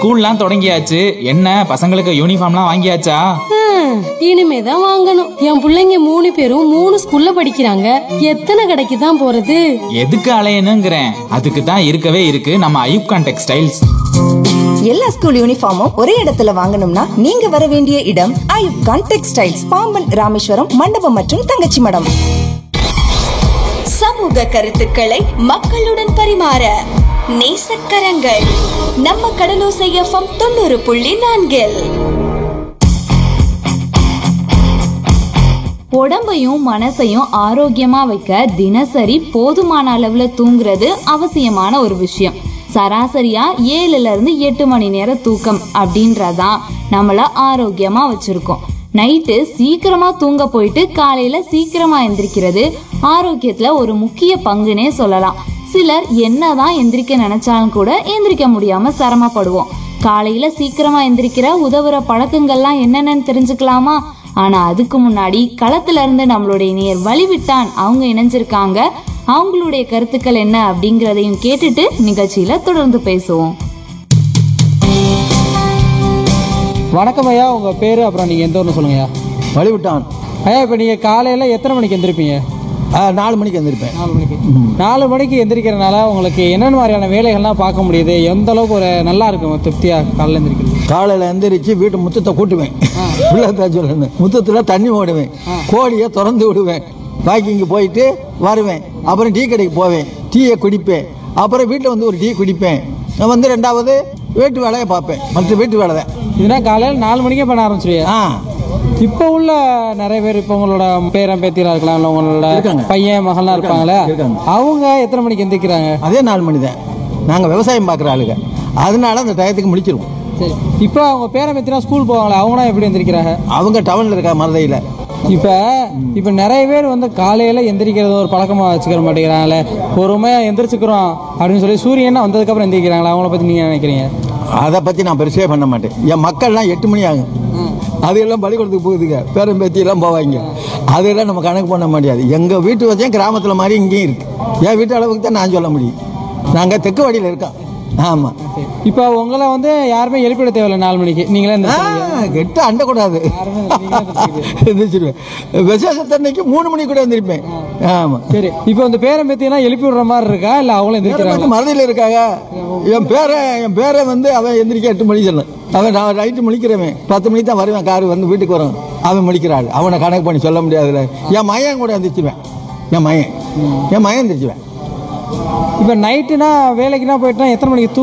ஸ்கூல்லாம் தொடங்கியாச்சு என்ன பசங்களுக்கு யூனிஃபார்ம்லாம் வாங்கியாச்சா ஹம், இனிமேதான் வாங்கணும் என் பிள்ளைங்க மூணு பேரும் மூணு ஸ்கூல்ல படிக்கிறாங்க எத்தனை கடைக்கு தான் போறது எதுக்கு அலையணுங்கிறேன் அதுக்கு தான் இருக்கவே இருக்கு நம்ம ஐயூப்கான் டெக்ஸ்டைல்ஸ் எல்லா ஸ்கூல் யூனிஃபார்மும் ஒரே இடத்துல வாங்கணும்னா நீங்க வர வேண்டிய இடம் ஐயூப் கான் டெக்ஸ்டைல்ஸ் பாம்பன் ராமேஸ்வரம் மண்டபம் மற்றும் தங்கச்சி மடம் சமூக கருத்துக்களை மக்களுடன் பரிமாற நேசக்கரங்கள் நம்ம கடலோசை எஃப்எம் தொண்ணூறு புள்ளி நான்கில் உடம்பையும் மனசையும் ஆரோக்கியமா வைக்க தினசரி போதுமான அளவுல தூங்குறது அவசியமான ஒரு விஷயம் சராசரியா ஏழுல இருந்து எட்டு மணி நேரம் தூக்கம் அப்படின்றதான் நம்மள ஆரோக்கியமா வச்சிருக்கோம் நைட்டு சீக்கிரமா தூங்க போயிட்டு காலையில சீக்கிரமா எந்திரிக்கிறது ஆரோக்கியத்துல ஒரு முக்கிய பங்குனே சொல்லலாம் சிலர் என்னதான் எந்திரிக்க நினைச்சாலும் கூட எந்திரிக்க முடியாம சிரமப்படுவோம் காலையில சீக்கிரமா எந்திரிக்கிற உதவுற பழக்கங்கள்லாம் என்னென்னு தெரிஞ்சுக்கலாமா ஆனா அதுக்கு முன்னாடி களத்துல இருந்து நம்மளுடைய நேர் வழிவிட்டான் அவங்க இணைஞ்சிருக்காங்க அவங்களுடைய கருத்துக்கள் என்ன அப்படிங்கறதையும் கேட்டுட்டு நிகழ்ச்சியில தொடர்ந்து பேசுவோம் வணக்கம் ஐயா உங்கள் பேர் அப்புறம் நீங்கள் எந்த ஊர்னு சொல்லுங்கய்யா வழிவிட்டான் ஐயா இப்போ நீங்கள் காலையில் எத்தனை மணிக்கு எந்திரிப்பீங்க ஆ, நாலு மணிக்கு வந்திருப்பேன் நாலு மணிக்கு நாலு மணிக்கு எந்திரிக்கிறனால உங்களுக்கு என்னென்ன மாதிரியான வேலைகள்லாம் பார்க்க முடியுது எந்த அளவுக்கு ஒரு நல்லா இருக்கும் திருப்தியாக காலையில் எந்திரிக்கிறது காலையில் எந்திரிச்சு வீட்டு முத்தத்தை கூட்டுவேன் பிள்ளை சொல்லணும் முத்தத்தில் தண்ணி ஓடுவேன் கோழியை திறந்து விடுவேன் வாக்கிங்கு போயிட்டு வருவேன் அப்புறம் டீ கடைக்கு போவேன் டீயை குடிப்பேன் அப்புறம் வீட்டில் வந்து ஒரு டீ குடிப்பேன் நான் வந்து ரெண்டாவது வீட்டு வேலையை பார்ப்பேன் மற்ற வீட்டு வேலை தான் இதுனா காலையில் நாலு மணிக்கே பண்ண ஆரம்பிச்சிருவியா ஆ இப்போ உள்ள நிறைய பேர் இப்போ உங்களோட பேரன் பேத்தியெல்லாம் இருக்கலாம் இல்லை உங்களோட இருக்காங்க. பையன் மகள்லாம் இருப்பாங்களே இருக்காங்க. அவங்க எத்தனை மணிக்கு எந்திரிக்கிறாங்க அதே நாலு மணி தான் நாங்கள் விவசாயம் பார்க்குற ஆளுங்க அதனால அந்த டயத்துக்கு முடிச்சிருவோம் சரி இப்போ அவங்க பேரன் பேத்தினா ஸ்கூல் போவாங்களே அவங்களாம் எப்படி எந்திரிக்கிறாங்க அவங்க டவுனில் இருக்கா மருதையில் இப்போ இப்போ நிறைய பேர் வந்து காலையில் எந்திரிக்கிறது ஒரு பழக்கமாக வச்சுக்கிற மாட்டேங்கிறாங்களே பொறுமையாக எந்திரிச்சுக்கிறோம் அப்படின்னு சொல்லி சூரியன் வந்ததுக்கப்புறம் எந்திரிக்கிறாங்களா அவங்கள பற்றி நீங்கள் நினைக்கிறீங்க அதை பற்றி நான் பெருசே பண்ண மாட்டேன் என் மக்கள்லாம் எட்டு மணி ஆகும் அதெல்லாம் பள்ளிக்கூடத்துக்கு போகுதுங்க பேரன் பேத்தியெல்லாம் போவாங்க அதெல்லாம் நம்ம கணக்கு பண்ண முடியாது எங்கள் வீட்டு வச்சேன் கிராமத்தில் மாதிரி இங்கேயும் இருக்கு என் வீட்டு அளவுக்கு தான் நான் சொல்ல முடியும் நாங்கள் தெற்கு வழியில் இருக்கோம் ஆமாம் இப்போ உங்களை வந்து யாருமே எழுப்பிட தேவையில்லை நாலு மணிக்கு நீங்களே எந்திரிச்சிருவீங்க. கெட்ட அண்டக்கூடாது எந்திரிச்சிருவேன் விசேஷத்தன்னைக்கு மூணு மணிக்கு கூட எந்திரிப்பேன் ஆமாம் சரி இப்போ இந்த பேரன் பேத்தியெல்லாம் எழுப்பி விடுற மாதிரி இருக்கா இல்லை அவங்களும் எந்திரிக்கிறாங்க மறதியில் இருக்காங்க என் பேரை என் பேரை வந்து அவன் எந்திரிக்க எட்டு மணிக்கு சொன்னான் அவன் நான் நைட்டு முழிக்கிறவன் பத்து மணிக்கு தான் வருவேன் கார் வந்து வீட்டுக்கு வரும் அவன் முழிக்கிறாள் அவனை கணக்கு பண்ணி சொல்ல முடியாதுல்ல என் மயன் கூட எந்திரிச்சுவேன் என் மயன் என் மயன் எந்திரிச்சுவேன் இப்போ நைட்டுனா வேலைக்குனா போயிட்டுனா எத்தனை மணிக்கு தூங்க